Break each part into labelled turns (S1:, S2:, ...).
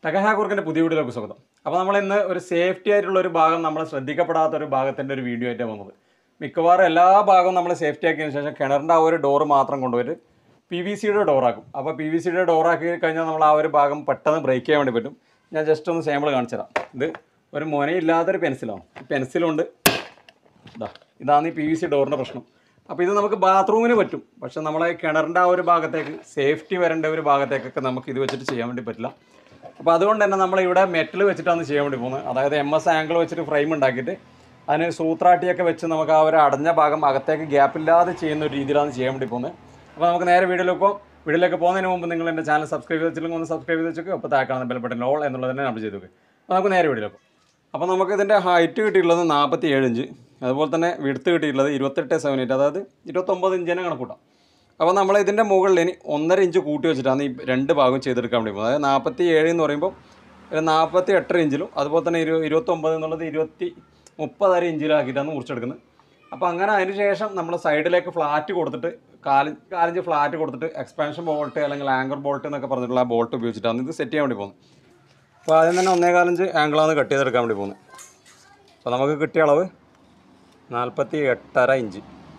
S1: ടകഹാക്കുർക്കിൻ്റെ പുതിയ വീഡിയോയിലേക്ക് സ്വാഗതം അപ്പോൾ നമ്മൾ ഇന്ന് ഒരു സേഫ്റ്റി ആയിട്ടുള്ള ഒരു ഭാഗം നമ്മൾ ശ്രദ്ധിക്കപ്പെടാത്ത ഒരു ഭാഗത്തിൻ്റെ ഒരു വീഡിയോ ആയിട്ടാണ് വന്നത് മിക്കവാറും എല്ലാ ഭാഗവും നമ്മൾ സേഫ്റ്റി ആക്കിയതിന് ശേഷം കിണറിൻ്റെ ആ ഒരു ഡോറ് മാത്രം കൊണ്ടുപോയിട്ട് പി വി സിയുടെ ഡോറാക്കും അപ്പോൾ പി വി സിയുടെ ഡോറാക്കി കഴിഞ്ഞാൽ നമ്മൾ ആ ഒരു ഭാഗം പെട്ടെന്ന് ബ്രേക്ക് ചെയ്യാൻ വേണ്ടി പറ്റും ഞാൻ ജസ്റ്റ് ഒന്ന് സാമ്പിൾ കാണിച്ചു തരാം ഇത് ഒരു മുനയില്ലാത്തൊരു പെൻസിലാണ് ഈ പെൻസിലുണ്ട് ഇതാ ഇതാണ് ഈ പി വി സി ഡോറിൻ്റെ പ്രശ്നം അപ്പോൾ ഇത് നമുക്ക് ബാത്റൂമിന് പറ്റും പക്ഷെ നമ്മളെ കിണറിൻ്റെ ആ ഒരു ഭാഗത്തേക്ക് സേഫ്റ്റി വരേണ്ട ഒരു ഭാഗത്തേക്കൊക്കെ നമുക്ക് ഇത് വെച്ചിട്ട് ചെയ്യാൻ വേണ്ടി പറ്റില്ല അപ്പോൾ അതുകൊണ്ട് തന്നെ നമ്മൾ ഇവിടെ മെറ്റൽ വെച്ചിട്ടാണ് ചെയ്യാൻ വേണ്ടി പോകുന്നത് അതായത് എം എസ് ആംഗിൾ വെച്ചിട്ട് ഫ്രെയിം ഉണ്ടാക്കിയിട്ട് അതിന് സൂത്രാട്ടിയൊക്കെ വെച്ച് നമുക്ക് ആ ഒരു അടഞ്ഞ ഭാഗം അകത്തേക്ക് ഗ്യാപ്പില്ലാതെ ചെയ്യുന്ന ഒരു രീതിയിലാണ് ചെയ്യാൻ വേണ്ടി പോകുന്നത് അപ്പോൾ നമുക്ക് നേരെ വീഡിയോയിലേക്ക് പോകാം വീഡിയോയിലേക്ക് പോകുന്നതിന് മുമ്പ് നിങ്ങൾ എൻ്റെ ചാനൽ സബ്സ്ക്രൈബ് ചെയ്തില്ലെങ്കിൽ ഒന്ന് സബ്സ്ക്രൈബ് ചെയ്ത് വെച്ചേക്ക് അപ്പോൾ താഴെ ബെൽ ബട്ടൺ ഓൾ എന്നുള്ളത് തന്നെ നമ്മൾ ചെയ്തു വെക്കുക അപ്പോൾ നമുക്ക് നേരെ വീഡിയോയിലേക്ക് പോകാം അപ്പോൾ നമുക്ക് ഇതിൻ്റെ ഹൈറ്റ് കിട്ടിയിട്ടുള്ളത് നാൽപ്പത്തി ഏഴ് ഇഞ്ച് അതുപോലെ തന്നെ വിടുത്ത് കിട്ടിയിട്ടുള്ളത് ഇരുപത്തെട്ട് സെവൻ എയ്റ്റ് അതായത് ഇരുപത്തൊമ്പത് ഇഞ്ചിനെ കണക്കൂട്ടാം അപ്പോൾ നമ്മൾ ഇതിൻ്റെ മുകളിൽ ഇനി ഒന്നര ഇഞ്ച് കൂട്ടി വെച്ചിട്ടാണ് ഈ രണ്ട് ഭാഗം ചെയ്തെടുക്കാൻ വേണ്ടി പോകുന്നത് അതായത് നാൽപ്പത്തി ഏഴ് എന്ന് പറയുമ്പോൾ ഒരു നാൽപ്പത്തി എട്ടര ഇഞ്ചിലും അതുപോലെ തന്നെ ഇരു ഇരുപത്തൊമ്പത് എന്നുള്ളത് ഇരുപത്തി മുപ്പതര ഇഞ്ചിലാക്കിയിട്ടാണ് മുറിച്ചെടുക്കുന്നത് അപ്പോൾ അങ്ങനെ അതിന് ശേഷം നമ്മൾ സൈഡിലേക്ക് ഫ്ലാറ്റ് കൊടുത്തിട്ട് കാല് കാലിഞ്ച് ഫ്ലാറ്റ് കൊടുത്തിട്ട് എക്സ്പാൻഷൻ ബോൾട്ട് അല്ലെങ്കിൽ ആങ്കർ ബോൾട്ട് എന്നൊക്കെ പറഞ്ഞിട്ടുള്ള ആ ബോൾട്ട് ഉപയോഗിച്ചിട്ടാണ് ഇത് സെറ്റ് ചെയ്യാൻ വേണ്ടി പോകുന്നത് അപ്പോൾ ആദ്യം തന്നെ ഒന്നേ കാലഞ്ച് ആംഗിളാണ് കട്ട് ചെയ്തെടുക്കാൻ വേണ്ടി പോകുന്നത് അപ്പോൾ നമുക്ക് കിട്ടിയ അളവ് നാൽപ്പത്തി എട്ടര ഇഞ്ച്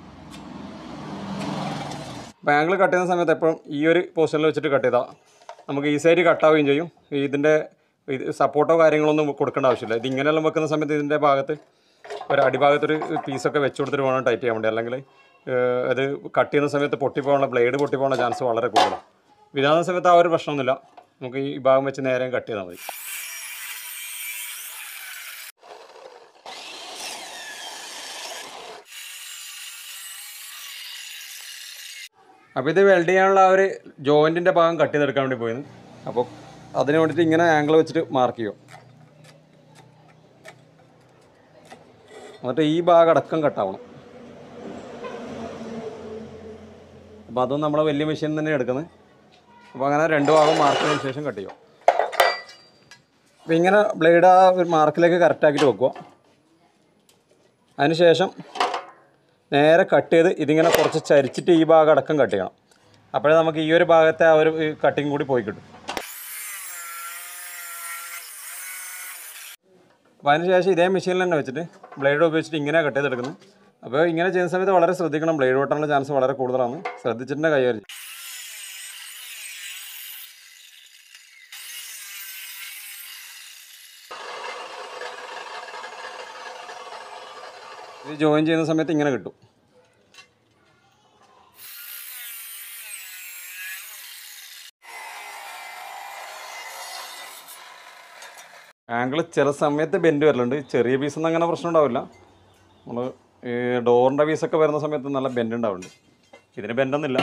S1: അപ്പോൾ ആംഗിൾ കട്ട് ചെയ്യുന്ന സമയത്ത് എപ്പോഴും ഈ ഒരു പൊസിഷനിൽ വെച്ചിട്ട് കട്ട് ചെയ്താൽ നമുക്ക് ഈസിയായിട്ട് കട്ടാവുകയും ചെയ്യും ഇതിൻ്റെ ഇത് സപ്പോർട്ടോ കാര്യങ്ങളൊന്നും കൊടുക്കേണ്ട ആവശ്യമില്ല ഇത് ഇങ്ങനെയെല്ലാം വെക്കുന്ന സമയത്ത് ഇതിൻ്റെ ഭാഗത്ത് ഒരു അടിഭാഗത്തൊരു പീസൊക്കെ വെച്ച് കൊടുത്തിട്ട് വേണം ടൈറ്റ് ചെയ്യാൻ വേണ്ടി അല്ലെങ്കിൽ ഏഹ്, അത് കട്ട് ചെയ്യുന്ന സമയത്ത് പൊട്ടിപ്പോകാനുള്ള ബ്ലേഡ് പൊട്ടിപ്പോകാനുള്ള ചാൻസ് വളരെ കൂടുതലാണ് ഇതാകുന്ന സമയത്ത് ആ ഒരു പ്രശ്നമൊന്നുമില്ല നമുക്ക് ഈ ഭാഗം വെച്ച് നേരെ കട്ട് ചെയ്താൽ മതി അപ്പോൾ ഇത് വെൽഡ് ചെയ്യാനുള്ള ആ ഒരു ജോയിൻറ്റിൻ്റെ ഭാഗം കട്ട് ചെയ്തെടുക്കാൻ വേണ്ടി പോയിരുന്നു അപ്പോൾ അതിന് വേണ്ടിയിട്ട് ഇങ്ങനെ ആംഗിൾ വെച്ചിട്ട് മാർക്ക് ചെയ്യും എന്നിട്ട് ഈ ഭാഗം അടക്കം കട്ടാവണം അപ്പോൾ അതും നമ്മൾ വലിയ മെഷീൻ തന്നെ എടുക്കുന്നത് അപ്പോൾ അങ്ങനെ രണ്ട് ഭാഗം മാർക്ക് ചെയ്തതിന് ശേഷം കട്ട് ചെയ്യും അപ്പോൾ ഇങ്ങനെ ബ്ലേഡ് ആ ഒരു മാർക്കിലേക്ക് കറക്റ്റാക്കിയിട്ട് വെക്കുക അതിന് ശേഷം നേരെ കട്ട് ചെയ്ത് ഇതിങ്ങനെ കുറച്ച് ചരിച്ചിട്ട് ഈ ഭാഗം അടക്കം കട്ട് ചെയ്യണം അപ്പോഴേ നമുക്ക് ഈ ഒരു ഭാഗത്തെ ആ ഒരു കട്ടിങ് കൂടി പോയി കിട്ടും അപ്പോൾ അതിന് ശേഷം ഇതേ മെഷീനിൽ തന്നെ വെച്ചിട്ട് ബ്ലേഡ് ഉപയോഗിച്ചിട്ട് ഇങ്ങനെ കട്ട് ചെയ്തെടുക്കുന്നത് അപ്പോൾ ഇങ്ങനെ ചെയ്യുന്ന സമയത്ത് വളരെ ശ്രദ്ധിക്കണം ബ്ലേഡ് പൊട്ടാനുള്ള ചാൻസ് വളരെ കൂടുതലാണ് ശ്രദ്ധിച്ചിട്ട് കൈകാര്യം ചെയ്യും. ഇത് ജോയിൻ ചെയ്യുന്ന സമയത്ത് ഇങ്ങനെ കിട്ടും ആംഗിൾ ചില സമയത്ത് ബെൻഡ് വരലുണ്ട് ചെറിയ പീസൊന്നും അങ്ങനെ പ്രശ്നം ഉണ്ടാവില്ല നമ്മൾ ഈ ഡോറിൻ്റെ പീസൊക്കെ വരുന്ന സമയത്ത് നല്ല ബെൻഡ് ഉണ്ടാവുന്നുണ്ട് ഇതിന് ബെൻഡൊന്നുമില്ല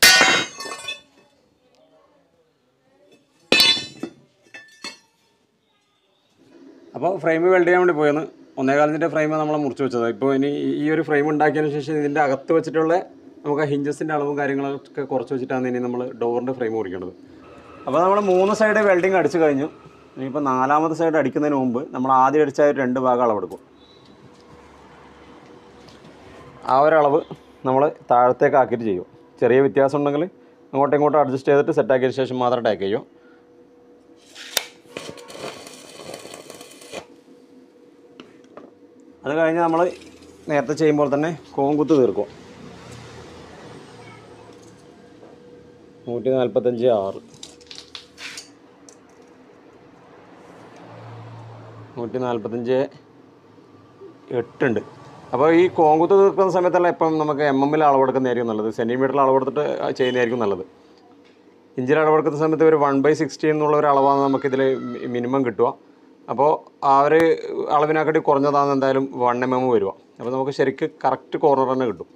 S1: അപ്പോൾ ഫ്രെയിം വെൽഡ് ചെയ്യാൻ വേണ്ടി പോയെന്ന് ഒന്നേകാലിൻ്റെ ഫ്രെയിം നമ്മൾ മുറിച്ച് വെച്ചത് ഇപ്പോൾ ഇനി ഈ- ഈ ഒരു ഫ്രെയിം ഉണ്ടാക്കിയതിന് ശേഷം ഇതിൻ്റെ അകത്ത് വെച്ചിട്ടുള്ള നമുക്ക് ആ ഹിഞ്ചസിൻ്റെ അളവും കാര്യങ്ങളൊക്കെ കുറച്ച് വെച്ചിട്ടാണ് ഇനി നമ്മൾ ഡോറിൻ്റെ ഫ്രെയിം മുറിക്കേണ്ടത് അപ്പോൾ നമ്മൾ മൂന്ന് സൈഡ് വെൽഡിങ് അടിച്ച് കഴിഞ്ഞു ഇനിയിപ്പോൾ നാലാമത്തെ സൈഡ് അടിക്കുന്നതിന് മുമ്പ് നമ്മൾ ആദ്യം അടിച്ച ആ ഒരു രണ്ട് ഭാഗം അളവെടുക്കും ആ ഒരളവ് നമ്മൾ താഴത്തേക്ക് ആക്കിയിട്ട് ചെയ്യും ചെറിയ വ്യത്യാസം ഉണ്ടെങ്കിൽ അങ്ങോട്ടും ഇങ്ങോട്ടും അഡ്ജസ്റ്റ് ചെയ്തിട്ട് സെറ്റ് ആക്കിയതിന് ശേഷം മാത്രം ടാക്ക് ചെയ്യും അത് കഴിഞ്ഞ് നമ്മൾ നേരത്തെ ചെയ്യുമ്പോൾ തന്നെ കോങ്കുത്ത് തീർക്കും നൂറ്റി നാൽപ്പത്തഞ്ച് ആറ് നൂറ്റി നാൽപ്പത്തഞ്ച് എട്ടുണ്ട് അപ്പോൾ ഈ കോങ്കുത്ത് തീർക്കുന്ന സമയത്തല്ല ഇപ്പം നമുക്ക് എം എമ്മിൽ അളവെടുക്കുന്നതായിരിക്കും നല്ലത് സെൻറ്റിമീറ്ററിൽ അളവെടുത്തിട്ട് ചെയ്യുന്നതായിരിക്കും നല്ലത് ഇഞ്ചിൽ അളവെടുക്കുന്ന സമയത്ത് ഒരു വൺ ബൈ സിക്സ്റ്റി എന്നുള്ള ഒരു അളവാണ് നമുക്കിതിൽ മിനിമം കിട്ടുക അപ്പോൾ ആ ഒരു അളവിനെക്കാട്ടി കുറഞ്ഞതാണ് എന്തായാലും വൺ എം എം വരിക അപ്പോൾ നമുക്ക് ശരിക്ക് കറക്റ്റ് കോർണർ തന്നെ കിട്ടും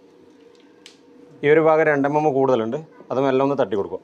S1: ഈ ഒരു ഭാഗം രണ്ട് എം എം കൂടുതലുണ്ട് അതും എല്ലാം ഒന്ന് തട്ടി കൊടുക്കുക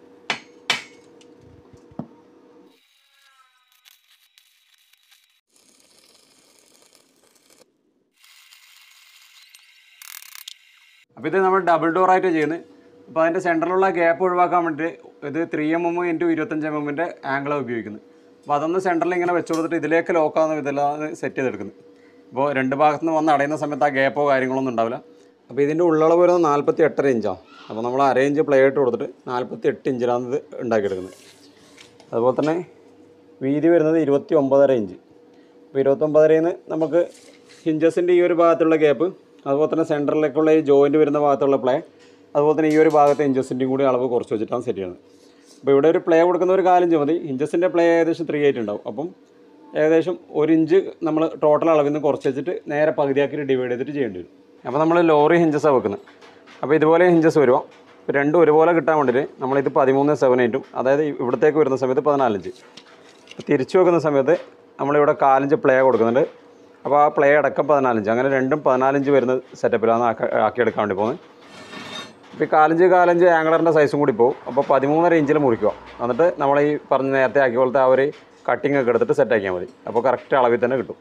S1: അപ്പോൾ ഇത് നമ്മൾ ഡബിൾ ഡോർ ആയിട്ട് ചെയ്യുന്നത് അപ്പോൾ അതിൻ്റെ സെൻറ്ററിലുള്ള ഗ്യാപ്പ് ഒഴിവാക്കാൻ വേണ്ടി ഇത് ത്രീ എം എം ഇൻറ്റു ഇരുപത്തഞ്ച് എം എമ്മിൻ്റെ ആംഗിളാണ് ഉപയോഗിക്കുന്നത് അപ്പോൾ അതൊന്ന് സെൻറ്ററിൽ ഇങ്ങനെ വെച്ച് കൊടുത്തിട്ട് ഇതിലേക്ക് ലോക്കാവുന്ന വിധത്തിലാണ് സെറ്റ് ചെയ്തെടുക്കുന്നത് അപ്പോൾ രണ്ട് ഭാഗത്തു നിന്ന് വന്ന് അടയുന്ന സമയത്ത് ആ ഗ്യാപ്പോ കാര്യങ്ങളൊന്നും ഉണ്ടാവില്ല അപ്പോൾ ഇതിൻ്റെ ഉള്ളളവ് വരുന്നത് നാൽപ്പത്തി എട്ടര ഇഞ്ചാണ് അപ്പോൾ നമ്മൾ അര ഇഞ്ച് പ്ലേറ്റ് കൊടുത്തിട്ട് നാൽപ്പത്തി എട്ട് ഇഞ്ചിലാണ് ഇത് ഉണ്ടാക്കിയെടുക്കുന്നത് അതുപോലെ തന്നെ വീതി വരുന്നത് ഇരുപത്തി ഒമ്പതര ഇഞ്ച് അപ്പോൾ ഇരുപത്തൊമ്പതരയിൽ നിന്ന് നമുക്ക് ഹിഞ്ചസിൻ്റെ ഈ ഒരു ഭാഗത്തുള്ള ഗ്യാപ്പ് അതുപോലെ തന്നെ സെൻറ്ററിലേക്കുള്ള ഈ ജോയിൻറ്റ് വരുന്ന ഭാഗത്തുള്ള പ്ലേ അതുപോലെ തന്നെ ഈ ഒരു ഭാഗത്തെ ഇഞ്ചസിൻ്റെയും കൂടി അളവ് കുറച്ച് വെച്ചിട്ടാണ് സെറ്റ് ചെയ്യുന്നത് അപ്പോൾ ഇവിടെ ഒരു പ്ലേ കൊടുക്കുന്ന ഒരു കാലിഞ്ച് മതി ഇഞ്ചസിൻ്റെ പ്ലേ ഏകദേശം ത്രീ എയ്റ്റ് ഉണ്ടാവും അപ്പം ഏകദേശം ഒരു ഇഞ്ച് നമ്മൾ ടോട്ടൽ അളവിൽ നിന്ന് കുറച്ച് വെച്ചിട്ട് നേരെ പകുതിയാക്കിയിട്ട് ഡിവൈഡ് ചെയ്തിട്ട് ചെയ്യേണ്ടി വരും അപ്പോൾ നമ്മൾ ലോറി ഹിഞ്ചസാണ് വെക്കുന്നത് അപ്പോൾ ഇതുപോലെ ഹിഞ്ചസ് വരുമോ ഇപ്പോൾ രണ്ടും ഒരുപോലെ കിട്ടാൻ വേണ്ടിയിട്ട് നമ്മളിത് പതിമൂന്ന് സെവൻ എയ്റ്റും അതായത് ഇവിടത്തേക്ക് വരുന്ന സമയത്ത് പതിനാലഞ്ച് തിരിച്ചു വെക്കുന്ന സമയത്ത് നമ്മളിവിടെ കാലഞ്ച് പ്ലേ കൊടുക്കുന്നുണ്ട് അപ്പോൾ ആ പ്ലേ അടക്കം പതിനാലഞ്ച് അങ്ങനെ രണ്ടും പതിനാലഞ്ച് വരുന്ന സെറ്റപ്പിലാണ് ആക്കി ആക്കിയെടുക്കാൻ വേണ്ടി പോകുന്നത് ഇപ്പോൾ ഈ കാലഞ്ച് കാലഞ്ച് ആംഗിളറിൻ്റെ സൈസും കൂടി പോകും അപ്പോൾ പതിമൂന്നര ഇഞ്ചിൽ മുറിക്കുക എന്നിട്ട് നമ്മൾ ഈ പറഞ്ഞ നേരത്തെ ആക്കിയ പോലത്തെ ആ ഒരു കട്ടിംഗ് ഒക്കെ എടുത്തിട്ട് സെറ്റ് ആക്കിയാൽ മതി അപ്പോൾ കറക്റ്റ് അളവിൽ തന്നെ കിട്ടും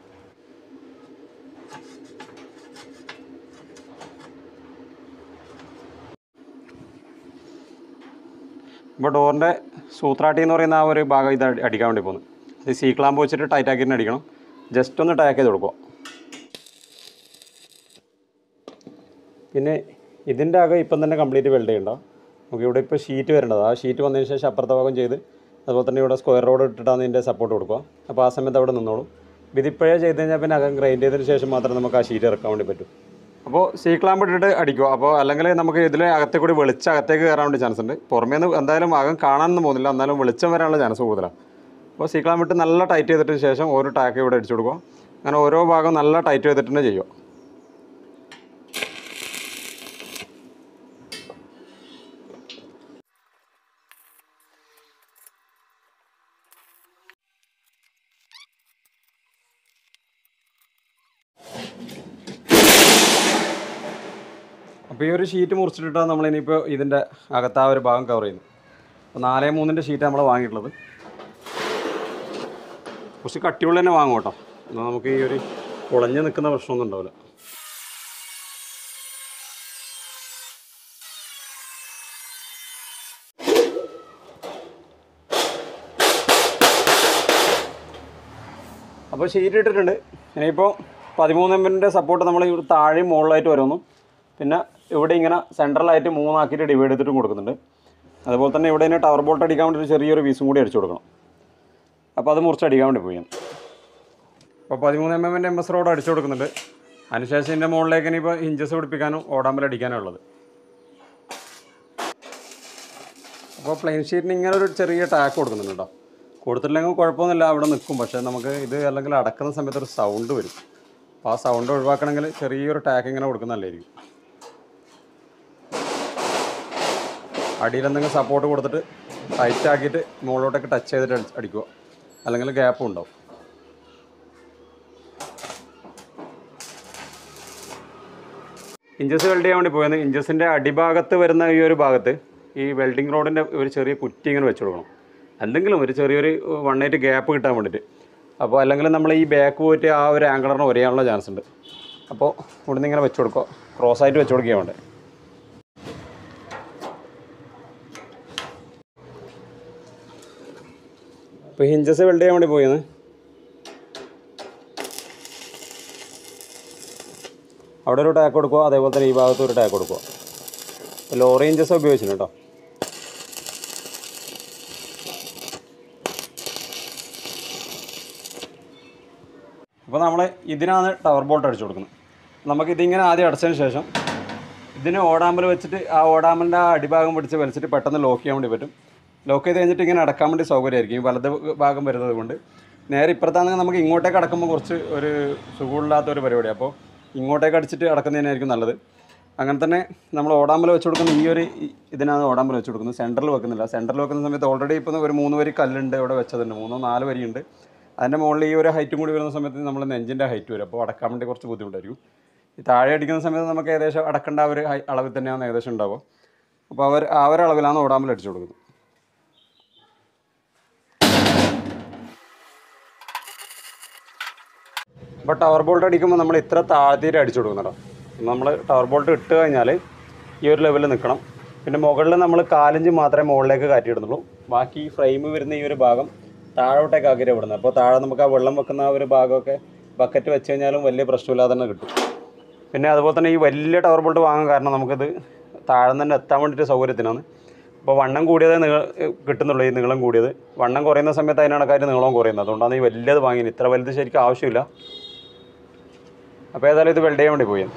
S1: ഇപ്പോൾ ഡോറിൻ്റെ സൂത്രാട്ടി എന്ന് പറയുന്ന ആ ഒരു ഭാഗം ഇത് അടി- അടിക്കാൻ വേണ്ടി പോകുന്നത് ഇത് സീ ക്ലാമ്പ് വെച്ചിട്ട് ടൈറ്റ് ആക്കിയിട്ട് അടിക്കണം ജസ്റ്റ് ഒന്ന് ടൈറ്റ് ചെയ്ത് കൊടുക്കുക പിന്നെ ഇതിൻ്റെ അകം ഇപ്പം തന്നെ കംപ്ലീറ്റ് വെൽഡ് ചെയ്യണ്ട നമുക്ക് ഇവിടെ ഇപ്പോൾ ഷീറ്റ് വരേണ്ടത് ആ ഷീറ്റ് വന്നതിന് ശേഷം അപ്പുറത്തെ ഭാഗം ചെയ്ത് അതുപോലെ തന്നെ ഇവിടെ സ്ക്വയർ റോഡ് ഇട്ടിട്ടാണ് ഇതിൻ്റെ സപ്പോർട്ട് കൊടുക്കുക അപ്പോൾ ആ സമയത്ത് അവിടെ നിന്നോളും ഇതിപ്പോഴേ ചെയ്ത് കഴിഞ്ഞാൽ പിന്നെ അകം ഗ്രൈൻഡ് ചെയ്തതിന് ശേഷം മാത്രമേ നമുക്ക് ആ ഷീറ്റ് ഇറക്കാൻ വേണ്ടി പറ്റൂ അപ്പോൾ സീ ക്ലാമ്പ് ഇട്ടിട്ട് അടിക്കുക അപ്പോൾ അല്ലെങ്കിൽ നമുക്ക് ഇതിൽ അകത്തെ കൂടി വെളിച്ചം അകത്തേക്ക് കയറാൻ വേണ്ടി ചാൻസ് ഉണ്ട് പുറമേ നിന്ന് എന്തായാലും അകം കാണാനൊന്നും പോകുന്നില്ല എന്നാലും വെളിച്ചം വരാനുള്ള ചാൻസ് കൂടുതലാണ് അപ്പോൾ സീ ക്ലാമ്പ് ഇട്ട് നല്ല ടൈറ്റ് ചെയ്തിട്ട് ശേഷം ഓരോ ടാക്ക് ഇവിടെ അടിച്ചു കൊടുക്കുക അങ്ങനെ ഓരോ ഭാഗം നല്ല ടൈറ്റ് ചെയ്തിട്ട് തന്നെ ചെയ്യുക അപ്പോൾ ഈ ഒരു ഷീറ്റ് മുറിച്ചിട്ടിട്ടാണ് നമ്മൾ ഇനിയിപ്പോൾ ഇതിൻ്റെ അകത്ത് ആ ഒരു ഭാഗം കവർ ചെയ്യുന്നത് അപ്പോൾ നാല് മൂന്നിൻ്റെ ഷീറ്റ് നമ്മൾ വാങ്ങിയിട്ടുള്ളത് കുറച്ച് കട്ടിയുള്ള തന്നെ വാങ്ങും കേട്ടോ എന്നാൽ നമുക്ക് ഈ ഒരു കുളഞ്ഞ് നിൽക്കുന്ന പ്രശ്നമൊന്നും ഉണ്ടാവില്ല അപ്പോൾ ഷീറ്റ് ഇട്ടിട്ടുണ്ട് ഇനിയിപ്പോൾ പതിമൂന്ന് എം എമ്മിൻ്റെ സപ്പോർട്ട് നമ്മൾ ഇവിടെ താഴെയും മുകളിലായിട്ട് വരുന്നു പിന്നെ ഇവിടെ ഇങ്ങനെ സെൻട്രലായിട്ട് മൂന്നാക്കിയിട്ട് ഡിവൈഡ് ചെയ്തിട്ടും കൊടുക്കുന്നുണ്ട് അതുപോലെ തന്നെ ഇവിടെ ഇനി ടവർ ബോൾട്ട് അടിക്കാൻ വേണ്ടി ഒരു ചെറിയൊരു പീസും കൂടി അടിച്ചു കൊടുക്കണം അപ്പോൾ അത് മുറിച്ച് അടിക്കാൻ വേണ്ടി പോയി ഞാൻ. അപ്പോൾ പതിമൂന്ന് എം എമ്മിൻ്റെ എം എസ് റോഡ് അടിച്ചു കൊടുക്കുന്നുണ്ട് അതിനുശേഷം ഇതിൻ്റെ മുകളിലേക്ക് ഇനിയിപ്പോൾ ഹിഞ്ചസ് പിടിപ്പിക്കാനും ഓടാമ്പൽ അടിക്കാനും ഉള്ളത് അപ്പോൾ പ്ലെയിൻ ഷീറ്റിന് ഇങ്ങനെ ഒരു ചെറിയ ടാക്ക് കൊടുക്കുന്നുണ്ട് കേട്ടോ കൊടുത്തില്ലെങ്കിൽ കുഴപ്പമൊന്നുമില്ല അവിടെ നിൽക്കും പക്ഷേ നമുക്ക് ഇത് അല്ലെങ്കിൽ അടക്കുന്ന സമയത്ത് ഒരു സൗണ്ട് വരും അപ്പോൾ ആ സൗണ്ട് ഒഴിവാക്കണമെങ്കിൽ ചെറിയൊരു ടാക്ക് ഇങ്ങനെ കൊടുക്കുന്ന നല്ലതായിരിക്കും അടിയിൽ എന്തെങ്കിലും സപ്പോർട്ട് കൊടുത്തിട്ട് ടൈറ്റ് ആക്കിയിട്ട് മുകളിലോട്ടൊക്കെ ടച്ച് ചെയ്തിട്ട് അടി- അടിക്കുക അല്ലെങ്കിൽ ഗ്യാപ്പും ഉണ്ടാവും ഇഞ്ചസ് വെൽഡ് ചെയ്യാൻ വേണ്ടി പോയത് ഇഞ്ചസിൻ്റെ അടിഭാഗത്ത് വരുന്ന ഈ ഒരു ഭാഗത്ത് ഈ വെൽഡിംഗ് റോഡിൻ്റെ ഒരു ചെറിയ കുറ്റി ഇങ്ങനെ വെച്ച് കൊടുക്കണം എന്തെങ്കിലും ഒരു ചെറിയൊരു വൺ എയ്റ്റ് ഗ്യാപ്പ് കിട്ടാൻ വേണ്ടിയിട്ട് അപ്പോൾ അല്ലെങ്കിൽ നമ്മൾ ഈ ബാക്ക് പോയിട്ട് ആ ഒരു ആംഗിളറിന് ഒരേയാനുള്ള ചാൻസ് ഉണ്ട് അപ്പോൾ ഇവിടുന്ന് ഇങ്ങനെ വെച്ച് കൊടുക്കുക ക്രോസ് ആയിട്ട് വെച്ച് കൊടുക്കുക വേണ്ടേ ഇപ്പോൾ ഹിഞ്ചസ് വെൽഡ് ചെയ്യാൻ വേണ്ടി പോയത് അവിടെ ഒരു ടാക്ക് കൊടുക്കുക അതേപോലെ തന്നെ ഈ ഭാഗത്ത് ഒരു ടാക്ക് കൊടുക്കുക ലോറി ഇഞ്ചസ് ഉപയോഗിച്ചിട്ടുണ്ട് കേട്ടോ അപ്പോൾ നമ്മൾ ഇതിനാണ് ടവർ ബോൾട്ട് അടിച്ചു കൊടുക്കുന്നത് നമുക്ക് ഇതിങ്ങനെ ആദ്യം അടച്ചതിന് ശേഷം ഇതിന് ഓടാമ്പൽ വെച്ചിട്ട് ആ ഓടാമ്പലിൻ്റെ ആ അടിഭാഗം പിടിച്ച് വലിച്ചിട്ട് പെട്ടെന്ന് ലോക്ക് ചെയ്യാൻ വേണ്ടി പറ്റും ലോക്ക് ചെയ്ത് കഴിഞ്ഞിട്ട് ഇങ്ങനെ അടക്കാൻ വേണ്ടി സൗകര്യമായിരിക്കും ഈ വലത് ഭാഗം വരുന്നത് കൊണ്ട് നേരെ ഇപ്പുറത്താണെങ്കിൽ നമുക്ക് ഇങ്ങോട്ടേക്ക് അടക്കുമ്പോൾ കുറച്ച് ഒരു സുഖമില്ലാത്ത ഒരു പരിപാടി അപ്പോൾ ഇങ്ങോട്ടേക്ക് അടിച്ചിട്ട് അടക്കുന്നതിനായിരിക്കും നല്ലത് അങ്ങനെ തന്നെ നമ്മൾ ഓടാമ്പൽ വെച്ച് കൊടുക്കുന്ന ഈ ഒരു ഈ- ഇതിനാണ് ഓടാമ്പൽ വെച്ച് കൊടുക്കുന്നത് സെൻറ്ററിൽ വെക്കുന്നില്ല സെൻറ്ററിൽ വെക്കുന്ന സമയത്ത് ഓൾറെഡി ഇപ്പോൾ ഒരു മൂന്ന് വരി കല്ലുണ്ട് ഇവിടെ വെച്ചതുണ്ട് മൂന്നോ നാല് വരിയുണ്ട് അതിൻ്റെ മുകളിൽ ഈ ഒരു ഹൈറ്റും കൂടി വരുന്ന സമയത്ത് നമ്മൾ നെഞ്ചിൻ്റെ ഹൈറ്റ് വരും അപ്പോൾ അടക്കാൻ വേണ്ടി കുറച്ച് ബുദ്ധിമുട്ടായിരിക്കും ഈ താഴെ അടിക്കുന്ന സമയത്ത് നമുക്ക് ഏകദേശം അടക്കേണ്ട ആ ഒരു ഹൈ- അളവിൽ തന്നെയാണ് ഏകദേശം ഉണ്ടാവുക അപ്പോൾ അവർ ആ ഒരു അളവിലാണ് ഓടാമ്പൽ അടിച്ചു കൊടുക്കുന്നത് അപ്പോൾ ടവർ ബോൾട്ട് അടിക്കുമ്പോൾ നമ്മൾ ഇത്ര താഴ്ത്തിയിട്ട് അടിച്ചു കൊടുക്കുന്നുണ്ടോ നമ്മൾ ടവർ ബോൾട്ട് ഇട്ട് കഴിഞ്ഞാൽ ഈ ഒരു ലെവലിൽ നിൽക്കണം പിന്നെ മുകളിൽ നമ്മൾ കാലിഞ്ച് മാത്രമേ മുകളിലേക്ക് കാറ്റിയിടുന്നുള്ളൂ ബാക്കി ഈ ഫ്രെയിം വരുന്ന ഈ ഒരു ഭാഗം താഴോട്ടേക്ക് ആക്കിയിട്ട് വിടുന്നത് അപ്പോൾ താഴെ നമുക്ക് ആ വെള്ളം വെക്കുന്ന ആ ഒരു ഭാഗമൊക്കെ ബക്കറ്റ് വെച്ച് കഴിഞ്ഞാലും വലിയ പ്രശ്നമില്ലാതെ തന്നെ കിട്ടും പിന്നെ അതുപോലെ തന്നെ ഈ വലിയ ടവർ ബോൾട്ട് വാങ്ങാൻ കാരണം നമുക്കിത് താഴെ തന്നെ എത്താൻ വേണ്ടിയിട്ട് സൗകര്യത്തിനാണ് ഇപ്പോൾ വണ്ണം കൂടിയത് നീ കിട്ടുന്നുള്ളൂ ഈ നീളം കൂടിയത് വണ്ണം കുറയുന്ന സമയത്ത് അതിനണക്കാര് നീളം കുറയുന്നത് അതുകൊണ്ടാണ് ഈ വലിയത് വാങ്ങിയത് ഇത്ര വലുത് ശരിക്കും ആവശ്യമില്ല അപ്പോൾ ഏതായാലും ഇത് വെൽഡ് ചെയ്യാൻ വേണ്ടി പോയി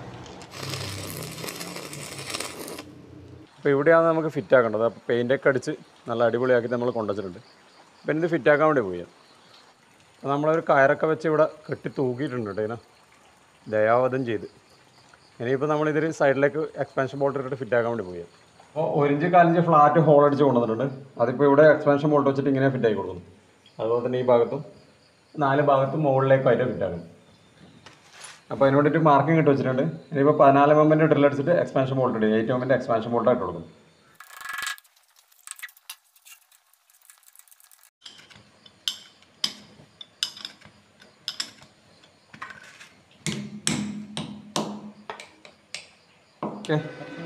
S1: അപ്പോൾ ഇവിടെയാണ് നമുക്ക് ഫിറ്റ് ആക്കേണ്ടത് അപ്പോൾ പെയിൻ്റൊക്കെ അടിച്ച് നല്ല അടിപൊളിയാക്കി നമ്മൾ കൊണ്ടുവച്ചിട്ടുണ്ട് അപ്പം ഇത് ഫിറ്റ് ആക്കാൻ വേണ്ടി പോയി അപ്പോൾ നമ്മളൊരു കയറൊക്കെ വെച്ച് ഇവിടെ കെട്ടി തൂക്കിയിട്ടുണ്ട് കേട്ടോ ഇതിനെ ദയാവധം ചെയ്ത് ഇനിയിപ്പോൾ നമ്മളിതിൽ സൈഡിലേക്ക് എക്സ്പാൻഷൻ ബോൾട്ട് ഇട്ടിട്ട് ഫിറ്റ് ആക്കാൻ വേണ്ടി പോയി അപ്പോൾ ഒരിഞ്ച് കാലിഞ്ച് ഫ്ലാറ്റ് ഹോൾ അടിച്ച് കൊണ്ടുവന്നിട്ടുണ്ട് അതിപ്പോൾ ഇവിടെ എക്സ്പാൻഷൻ ബോൾട്ട് വെച്ചിട്ട് ഇങ്ങനെ ഫിറ്റ് ആക്കി കൊടുക്കുന്നു അതുപോലെ തന്നെ ഈ ഭാഗത്തും നാല് ഭാഗത്തും മുകളിലേക്കായിട്ട് ഫിറ്റ് ആക്കുന്നു അപ്പോൾ അതിന് വേണ്ടിയിട്ട് മാർക്കിംഗ് ഇട്ട് വെച്ചിട്ടുണ്ട് ഇനിയിപ്പോൾ പതിനാല് എമ്മിൻ്റെ ഡ്രിൽ അടിച്ചിട്ട് എക്സ്പാൻഷൻ ബോൾട്ട് ഇടും എയ്റ്റ് എമ്മിൻ്റെ എക്സ്പാൻഷൻ ബോൾട്ടായിട്ട് കൊടുക്കും ഓക്കെ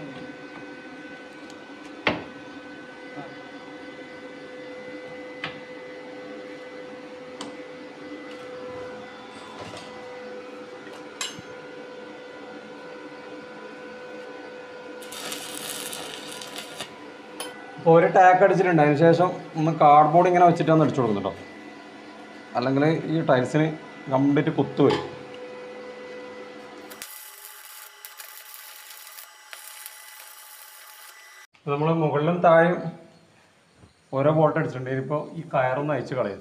S1: അപ്പോൾ ഒരു ടാക്ക് അടിച്ചിട്ടുണ്ട് അതിന് ശേഷം ഒന്ന് കാർഡ്ബോർഡ് ഇങ്ങനെ വെച്ചിട്ടാണ് അടിച്ചു കൊടുക്കുന്നത് കേട്ടോ അല്ലെങ്കിൽ ഈ ടൈൽസിന് കംപ്ലീറ്റ് കുത്തു വരും നമ്മൾ മുകളിലും താഴെയും ഓരോ ബോൾട്ട് അടിച്ചിട്ടുണ്ട് ഇതിപ്പോൾ ഈ കയറൊന്ന് അയച്ച് കളയും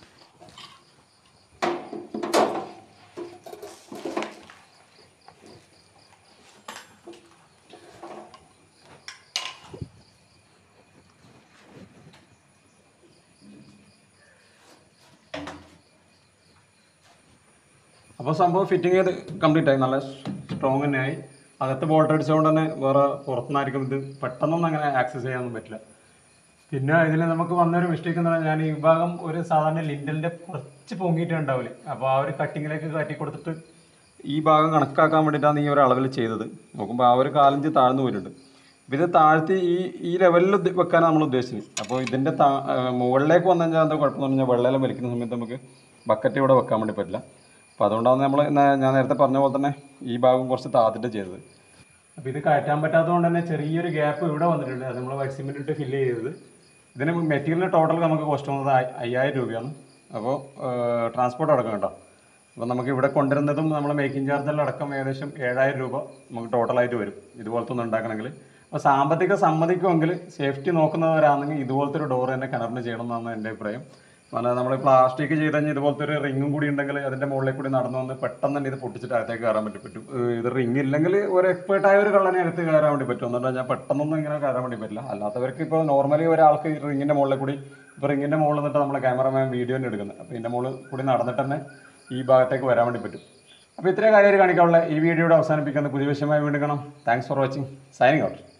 S1: അപ്പോൾ സംഭവം ഫിറ്റിംഗ് ചെയ്ത് കംപ്ലീറ്റ് ആയി നല്ല സ്ട്രോങ് തന്നെ ആയി അകത്ത് ബോൾട്ട് അടിച്ചുകൊണ്ട് തന്നെ വേറെ പുറത്തുനിന്നായിരിക്കും ഇത് പെട്ടെന്നൊന്നും അങ്ങനെ ആക്സസ് ചെയ്യാനൊന്നും പറ്റില്ല പിന്നെ ഇതിൽ നമുക്ക് വന്നൊരു മിസ്റ്റേക്ക് എന്ന് പറഞ്ഞാൽ ഞാൻ ഈ ഭാഗം ഒരു സാധാരണ ലിൻഡലിൻ്റെ കുറച്ച് പൊങ്ങിയിട്ട് ഉണ്ടാവില്ലേ അപ്പോൾ ആ ഒരു കട്ടിങ്ങിലേക്ക് കാട്ടി കൊടുത്തിട്ട് ഈ ഭാഗം കണക്കാക്കാൻ വേണ്ടിയിട്ടാണ് ഈ ഒരു അളവിൽ ചെയ്തത് നോക്കുമ്പോൾ ആ ഒരു കാലഞ്ച് താഴ്ന്നു പോയിട്ടുണ്ട് അപ്പോൾ ഇത് താഴ്ത്തി ഈ ഈ ലെവലിൽ വെക്കാനാണ് നമ്മൾ ഉദ്ദേശിച്ചത് അപ്പോൾ ഇതിൻ്റെ താ ആ, മുകളിലേക്ക് വന്നു കഴിഞ്ഞാൽ എന്താ കുഴപ്പമെന്ന് പറഞ്ഞാൽ വെള്ളമെല്ലാം വലിക്കുന്ന സമയത്ത് നമുക്ക് ബക്കറ്റ് ഇവിടെ വെക്കാൻ വേണ്ടി പറ്റില്ല അപ്പോൾ അതുകൊണ്ടാണ് നമ്മൾ ഞാൻ നേരത്തെ പറഞ്ഞ പോലെ തന്നെ ഈ ഭാഗം കുറച്ച് താത്തിട്ട് ചെയ്തത് അപ്പോൾ ഇത് കയറ്റാൻ പറ്റാത്തതുകൊണ്ട് തന്നെ ചെറിയൊരു ഗ്യാപ്പ് ഇവിടെ വന്നിട്ടുണ്ട് അത് നമ്മൾ വൈറ്റ് സിമെൻറ്റ് ഇട്ട് ഫില്ല് ചെയ്തത് ഇതിന് മെറ്റീരിയൽ ടോട്ടൽ നമുക്ക് കോസ്റ്റ് വന്നത് അയ്- അയ്യായിരം രൂപയാണ് അപ്പോൾ ട്രാൻസ്പോർട്ട് അടക്കം കേട്ടോ അപ്പോൾ നമുക്ക് ഇവിടെ കൊണ്ടുവരുന്നതും നമ്മൾ മേക്കിംഗ് ചാർജെല്ലാം അടക്കം ഏകദേശം ഏഴായിരം രൂപ നമുക്ക് ടോട്ടലായിട്ട് വരും ഇതുപോലത്തെ ഒന്ന് ഉണ്ടാക്കണമെങ്കിൽ അപ്പോൾ സാമ്പത്തിക സമ്മതിക്കുമെങ്കിൽ സേഫ്റ്റി നോക്കുന്നവരാണെങ്കിൽ ഇതുപോലത്തെ ഒരു ഡോർ തന്നെ കിണറിന് ചെയ്യണം എന്നാണ് എൻ്റെ അഭിപ്രായം കാരണം നമ്മൾ പ്ലാസ്റ്റിക് ചെയ്ത് കഴിഞ്ഞാൽ ഇതുപോലത്തെ ഒരു റിങ്ങും കൂടി ഉണ്ടെങ്കിൽ അതിൻ്റെ മുകളിലേക്ക് കൂടി നടന്നു വന്ന് പെട്ടെന്ന് തന്നെ ഇത് പൊട്ടിച്ചിട്ട് അകത്തേക്ക് കയറാൻ പറ്റി പറ്റും ഏഹ് ഇത് റിങ് ഇല്ലെങ്കിൽ ഒരു എക്സ്പേർട്ട് ആയ ഒരു കള്ളനെ അകത്ത് കയറാൻ വേണ്ടി പറ്റും എന്നിട്ട് ഞാൻ പെട്ടെന്നൊന്നും ഇങ്ങനെ കയറാൻ വേണ്ടി പറ്റില്ല അല്ലാത്തവർക്ക് ഇപ്പോൾ നോർമലി ഒരാൾക്ക് ഈ റിങ്ങിൻ്റെ മുകളിൽ കൂടി ഇപ്പോൾ റിങ്ങിൻ്റെ മുകളിൽ നിന്നിട്ട് നമ്മളെ ക്യാമറമാൻ വീഡിയോ തന്നെ എടുക്കുന്നത് അപ്പോൾ ഇതിൻ്റെ മുകളിൽ കൂടി നടന്നിട്ട് തന്നെ ഈ ഭാഗത്തേക്ക് വരാൻ വേണ്ടി പറ്റും അപ്പോൾ ഇത്രയും കാര്യമായിട്ട് കാണിക്കാനുള്ള ഈ വീഡിയോയുടെ അവസാനിപ്പിക്കുന്ന പുതിയ വിഷയമായി വീണ്ടും കാണാം thanks for watching signing out